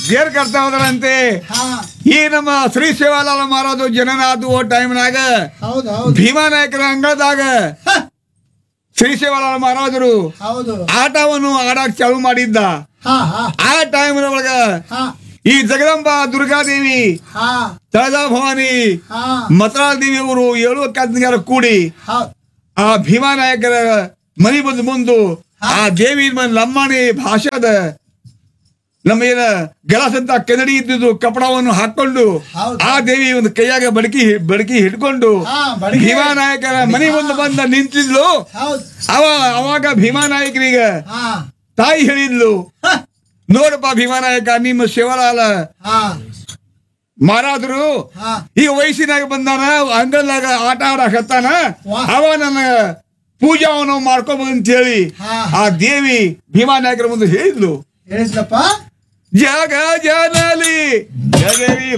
ಸೇರ್ ಕರ್ತಾ ಹೋದ್ರಂತೆ ಹಾ ಈ ನಮ್ಮ ಶ್ರೀ ಸೇವಾಲಾಲ ಮಾರೋದು ಜನನಾದು ಓ ಟೈಮ್ನಾಗ ಹೌದು ಹೌದು ಭೀಮಾ ನಾಯಕರ ಅಂಗಳದಾಗ ಹ, ಶ್ರೀ ಸೇವಾಲಾಲ ಮಹಾರಾಜರು ಹೌದು ಆಟವನ್ನು ಆಡಕ್ ಚಾಲು ಮಾಡಿದ್ದ ಹಾ ಹಾ ಆ ಟೈಮ್ ಒಳಗ ಹಾ ಈ ಜಗದಂಬ ದುರ್ಗಾದೇವಿ ಹಾ ತಳಜಾ ಭವಾನಿ ಹಾ ಮತರಾಳ ದೇವಿ ಅವರು ಏಳು ಕತ್ನಿಗಾರ ಕೂಡಿ ಹೌದು ಆ ಭೀಮಾ ನಾಯಕರ ಮನಿ ಬಂದು ಮುಂದು ಆ ದೇವಿ ಮ- ಲಂಬಾಣಿ ಭಾಷಾದ ನಮ್ಮ ಏನ ಗಲಾಸ್ ಅಂತ ಕನ್ನಡಿ ಇದ್ದಿದ್ದು ಕಪಡವನ್ನು ಹಾಕೊಂಡು ಹೌದು. ಆ ದೇವಿ ಒಂದು ಕೈಯಾಗ ಬಡಕಿ ಬಡಕಿ ಹಿಡ್ಕೊಂಡು ಹಾ, ಬಡಗಿ. ಭೀಮಾ ನಾಯಕರ ಮನಿ ಮುಂದೆ ಬಂದ ನಿಂತಿದ್ಲು ಹೌದು ಅವ ಅವಾಗ ಭೀಮಾ ನಾಯಕರಿಗೆ ಹಾ ತಾಯಿ ಹೇಳಿದ್ಲು ಹ, ನೋಡಪ್ಪ ಭೀಮಾ ನಾಯಕ ನಿಮ್ಮ ಶಿವಲಾಲ ಹಾ ಮಾರಾದ್ರು ಹಾ ಈಗ ವಯಸ್ಸಿನಾಗ ಬಂದಾನ ಅಂಗಲ್ನಾಗ ಆಟ ಆಡಕತ್ತಾನ ವಾ. ಅವ ನನ್ನ ಪೂಜಾವನ್ನು ಮಾಡ್ಕೊಬೋದು ಅಂತ ಹೇಳಿ ಹಾ. ಆ ದೇವಿ ಭೀಮಾ ನಾಯಕರ ಮುಂದೆ ಹೇಳಿದ್ಲು ಹೇಳಿದ್ಲಪ್ಪ ಜಗ ಜನಲಿ ಜಗವಿ